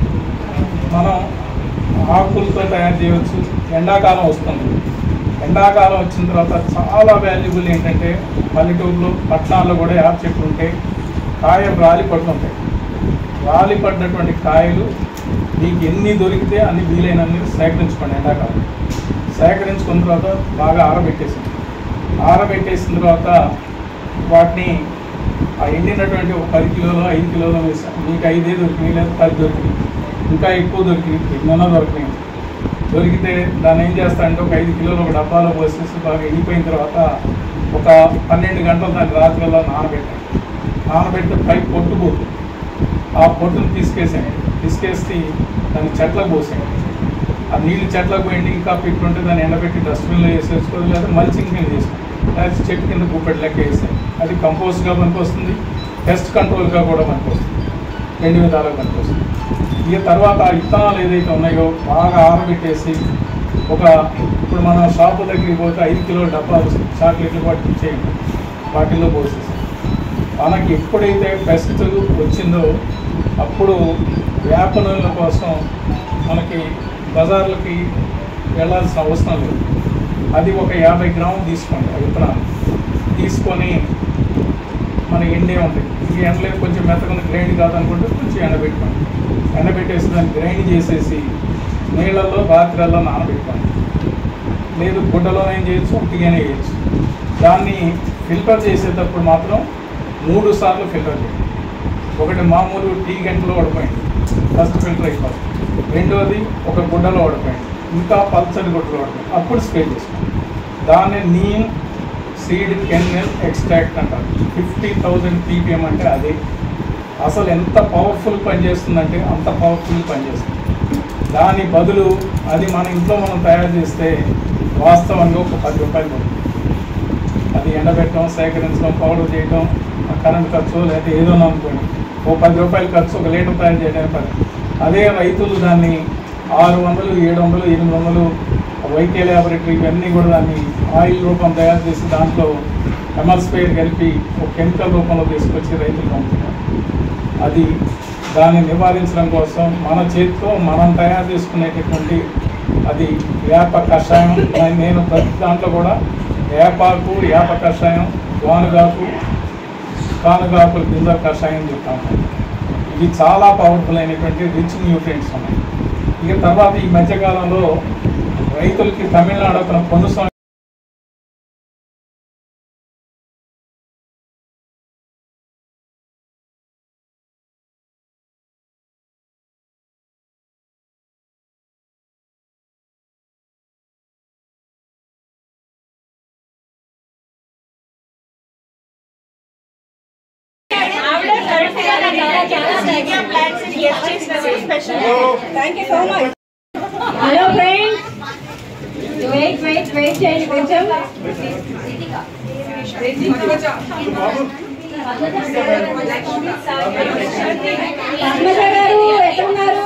మనం ఆకులతో తయారు చేయవచ్చు ఎండాకాలం వస్తుంది ఎండాకాలం వచ్చిన తర్వాత చాలా వాల్యుబుల్ ఏంటంటే పల్లెటూరులో పట్టణాల్లో కూడా యాప్ చెట్లు ఉంటే కాయ రాలి పడుతుంటాయి రాలి పడ్డటువంటి కాయలు మీకు ఎన్ని దొరికితే అన్ని వీలైనన్ని సేకరించుకోండి ఎండాకాలం సేకరించుకున్న తర్వాత బాగా ఆరబెట్టేసింది ఆరబెట్టేసిన తర్వాత వాటిని ఆ ఎండినటువంటి ఒక పది కిలోలు ఐదు కిలోలు వేసాం మీకు ఐదే దొరికినాయి లేదా పది దొరికినాయి ఇంకా ఎక్కువ దొరికినాయి ఎన్నో దొరికినాయి దొరికితే దాన్ని ఏం చేస్తా అంటే ఒక ఐదు కిలోలు ఒక డబ్బాలో పోసేసి బాగా ఎండిపోయిన తర్వాత ఒక పన్నెండు గంటలు దాన్ని రాత్రిలో నానబెట్టాను నానబెడితే పై పొట్టు పోతుంది ఆ పొట్టును తీసుకేసాను తీసుకేసి దాన్ని చెట్లకు పోసాను ఆ నీళ్ళు చెట్లకు పోయింది ఇంకా పెట్టుంటే దాన్ని ఎండబెట్టి డస్ట్బిన్లో వేసేసుకోవాలి లేదా మల్చింగ్ కింద చేసుకోవాలి లేదా చెట్టు కింద గుప్పెట్ లెక్క వేసాయి అది కంపోస్ట్గా పనికొస్తుంది పెస్ట్ కంట్రోల్గా కూడా పనికొస్తుంది రెండు విధాలుగా పనికొస్తుంది ఇక తర్వాత ఆ విత్తనాలు ఏదైతే ఉన్నాయో బాగా ఆరబెట్టేసి ఒక ఇప్పుడు మనం షాపు దగ్గరికి పోతే ఐదు కిలో డబ్బాలు చాక్లెట్లు వాటికి ఇచ్చేయండి వాటిల్లో పోసేసి మనకి ఎప్పుడైతే పెస్ట్ వచ్చిందో అప్పుడు వేప నూనెల కోసం మనకి బజార్లకి వెళ్ళాల్సిన అవసరం లేదు అది ఒక యాభై గ్రాములు తీసుకోండి ఆ విత్తనాలు తీసుకొని మన ఎండే ఉంటుంది ఈ ఎండలేదు కొంచెం మెత్తగా గ్రైండ్ కాదనుకుంటే కొంచెం ఎండబెట్టుకోండి ఎండబెట్టేసి దాన్ని గ్రైండ్ చేసేసి నీళ్ళల్లో రాత్రిల్లో నానబెట్టుకోండి లేదు గుడ్డలోనే చేయొచ్చు ఉట్టిగానే చేయొచ్చు దాన్ని ఫిల్టర్ చేసేటప్పుడు మాత్రం మూడు సార్లు ఫిల్టర్ చేయండి ఒకటి మామూలు టీ గంటలో ఓడిపోయింది ఫస్ట్ ఫిల్టర్ అయిపోతుంది రెండోది ఒక గుడ్డలో ఓడిపోయింది ఇంకా పల్చడి గుడ్డలో ఓడిపోయింది అప్పుడు స్ప్రే చేసుకోండి దాన్ని నీమ్ సీడ్ కెన్నెల్ ఎక్స్ట్రాక్ట్ అంటారు ఫిఫ్టీ థౌజండ్ పీపీఎం అంటే అదే అసలు ఎంత పవర్ఫుల్ పనిచేస్తుందంటే అంత పవర్ఫుల్ పనిచేస్తుంది దాని బదులు అది మన ఇంట్లో మనం తయారు చేస్తే వాస్తవంగా ఒక పది రూపాయలు పడుతుంది అది ఎండబెట్టడం సేకరించడం పౌడర్ చేయడం ఆ కరెంట్ ఖర్చు లేదా ఏదో అనుకోండి ఓ పది రూపాయల ఖర్చు ఒక లీటర్ తయారు చేయడానికి పని అదే రైతులు దాన్ని ఆరు వందలు ఏడు వందలు ఎనిమిది వందలు వైకే ల్యాబొరేటరీ ఇవన్నీ కూడా దాన్ని ఆయిల్ రూపం తయారు చేసి దాంట్లో ఎమల్స్పైర్ కలిపి ఒక కెమికల్ రూపంలో తీసుకొచ్చి రైతులకు అమ్ముతున్నారు అది దాన్ని నివారించడం కోసం మన చేతితో మనం తయారు చేసుకునేటటువంటి అది వేప కషాయం దాన్ని నేను ప్రతి దాంట్లో కూడా వేపాకు వేప కషాయం వానుగాకు కానుగాకుల కింద కషాయం చెప్తాను ఇవి చాలా పవర్ఫుల్ అయినటువంటి రిచ్ న్యూట్రియంట్స్ ఉన్నాయి ఇక తర్వాత ఈ మధ్యకాలంలో రైతులకి తమిళనాడు అక్కడ పన్ను డాన్స్ గెస్ట్ చేసినందుకు special thank you so much hello friends wait wait wait చేయండి కొంచెం పద్మజ గారు ఎక్కడున్నారు